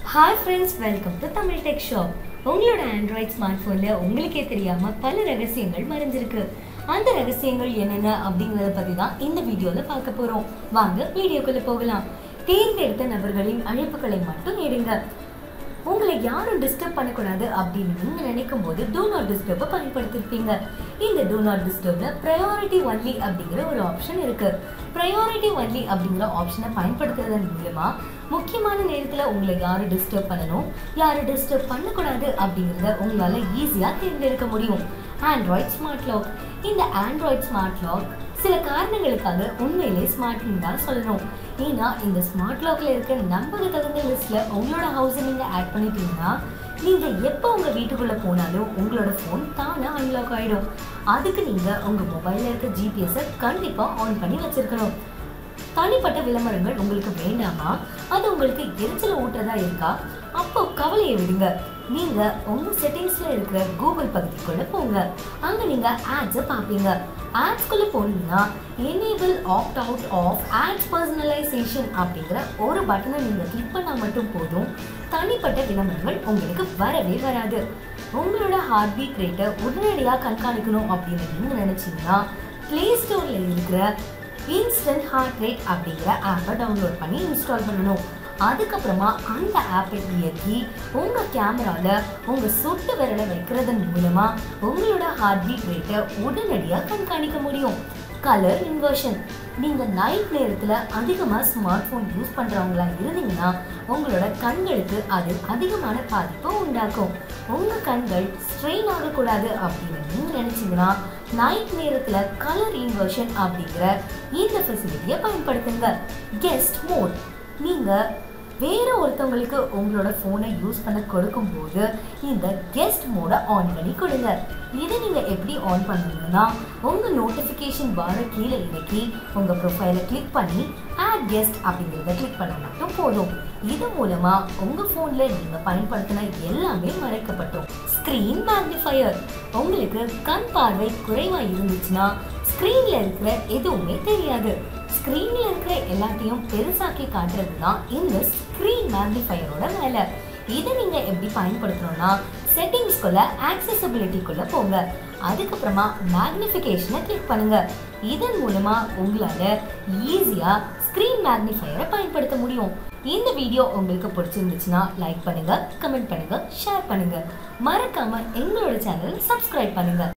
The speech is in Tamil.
hi friends welcome to Tamil tech shop உங்களோட ஆண்ட்ராய்ட் ஸ்மார்ட் ஃபோனில் உங்களுக்கே தெரியாமல் பல ரகசியங்கள் மறைஞ்சிருக்கு அந்த ரகசியங்கள் என்னென்ன அப்படிங்கிறத பற்றி தான் இந்த வீடியோவில் பார்க்க போகிறோம் வாங்க வீடியோக்குள்ளே போகலாம் தேர்ந்தெடுத்த நபர்களின் அழைப்புகளை மட்டும் எடுங்க உங்களை யாரும் டிஸ்டர்ப் பண்ணக்கூடாது அப்படின்னு நீங்க நினைக்கும் போது டூ நாட் டிஸ்டர்பை பயன்படுத்திருப்பீங்க இந்த டூ நாட் டிஸ்டர்ப்ல ப்ரையாரிட்டி ஒன்லி அப்படிங்கிற ஒரு ஆப்ஷன் இருக்கு ப்ரையாரிட்டி ஒன்லி அப்படிங்கிற ஆப்ஷனை பயன்படுத்துறதன் மூலமா முக்கியமான நேரத்துல உங்களை யாரு டிஸ்டர்ப் பண்ணணும் யாரு டிஸ்டர்ப் பண்ணக்கூடாது அப்படிங்கறத உங்களால ஈஸியா தேர்ந்தெடுக்க முடியும் ஆண்ட்ராய்ட் ஸ்மார்ட் லாக் இந்த ஆண்ட்ராய்ட் ஸ்மார்ட் லாக் சில காரணங்களுக்காக உண்மையிலே ஸ்மார்ட்னு தான் சொல்லணும் ஏன்னா இந்த ஸ்மார்ட் லாக்ல இருக்க நம்பக தகுந்த லிஸ்ட்ல உங்களோட ஹவுஸை நீங்க ஆட் பண்ணிட்டீங்கன்னா நீங்க எப்போ உங்க வீட்டுக்குள்ள போனாலும் உங்களோட ஃபோன் தானா அன்லாக் ஆயிடும் அதுக்கு நீங்க உங்க மொபைல்ல இருக்க ஜிபிஎஸ் கண்டிப்பா ஆன் பண்ணி வச்சிருக்கணும் தனிப்பட்ட விளம்பரங்கள் உங்களுக்கு வேண்டாமா அது உங்களுக்கு எரிச்சல ஊட்டுறதா இருக்கா அப்போ கவலையை விடுங்க நீங்க உங்க செட்டிங்ஸ்ல இருக்கிற கூகுள் பகுதிக்குள்ள போங்க அங்க நீங்க ஆட்ஸை பார்ப்பீங்க ஆட்ஸ்குள்ள போனீங்கன்னா enable opt out of ads personalisation அப்படிங்கிற ஒரு பட்டனை நீங்க கிளிக் பண்ணா மட்டும் போதும் தனிப்பட்ட விளம்பரங்கள் உங்களுக்கு வரவே வராது உங்களோட ஹார்ட் பீட் ரேட்டை உடனடியாக கண்காணிக்கணும் அப்படின்னு நீங்க நினைச்சீங்கன்னா பிளே ஸ்டோர்ல இருக்கிற இன்ஸ்டன்ட் ஹார்ட் ரேட் அப்படிங்கிற ஆப்பை டவுன்லோட் பண்ணி இன்ஸ்டால் பண்ணணும் அதுக்கப்புறமா அந்த ஆப்பை இயக்கி உங்க கேமரால உங்க சொட்டு விரலை வைக்கிறதன் மூலமா உங்களோட ஹார்ட் பீட் ரேட்டை உடனடியாக கண்காணிக்க முடியும் கலர் இன்வர்ஷன் நீங்க நைட் நேரத்துல அதிகமா ஸ்மார்ட் போன் யூஸ் பண்றவங்களா இருந்தீங்கன்னா உங்களோட கண்களுக்கு அது அதிகமான பாதிப்பை உண்டாக்கும் உங்க கண்கள் ஸ்ட்ரெயின் ஆகக்கூடாது அப்படின்னு நீங்க நினைச்சீங்கன்னா நைட் நேரத்துல கலர் இன்வர்ஷன் அப்படிங்கிற இந்த ஃபெசிலிட்டியை பயன்படுத்துங்க கெஸ்ட் மோட் நீங்க வேற ஒருத்தவங்களுக்கு உங்களோட ஃபோனை யூஸ் பண்ண கொடுக்கும்போது இந்த கெஸ்ட் மோடை ஆன் பண்ணி கொடுங்க இதை நீங்கள் எப்படி ஆன் பண்ணணும்னா உங்கள் நோட்டிஃபிகேஷன் பார கீழே இறக்கி உங்கள் ப்ரொஃபைலை கிளிக் பண்ணி ஆட் கெஸ்ட் அப்படிங்கிறத கிளிக் பண்ண மட்டும் போதும் இது மூலமா உங்கள் ஃபோனில் நீங்கள் பயன்படுத்தின எல்லாமே மறைக்கப்பட்டோம் ஸ்க்ரீன் மேக்னிஃபையர் உங்களுக்கு கண் பார்வை குறைவாக இருந்துச்சுன்னா ஸ்க்ரீனில் இருக்கிற எதுவுமே தெரியாது ஸ்க்ரீனில் இருக்கிற எல்லாத்தையும் பெருசாக்கி காட்டுறது தான் இந்த ஸ்க்ரீன் மேக்னிஃபையரோட வேலை இதை நீங்கள் எப்படி பயன்படுத்தணும்னா செட்டிங்ஸ்குள்ள ஆக்சசபிலிட்டிக்குள்ள போங்க அதுக்கப்புறமா மேக்னிஃபிகேஷனை கிளிக் பண்ணுங்க இதன் மூலமா உங்களால ஈஸியா ஸ்க்ரீன் மேக்னிஃபையரை பயன்படுத்த முடியும் இந்த வீடியோ உங்களுக்கு பிடிச்சிருந்துச்சுன்னா லைக் பண்ணுங்க கமெண்ட் பண்ணுங்க ஷேர் பண்ணுங்க மறக்காம எங்களோட சேனல் சப்ஸ்கிரைப் பண்ணுங்க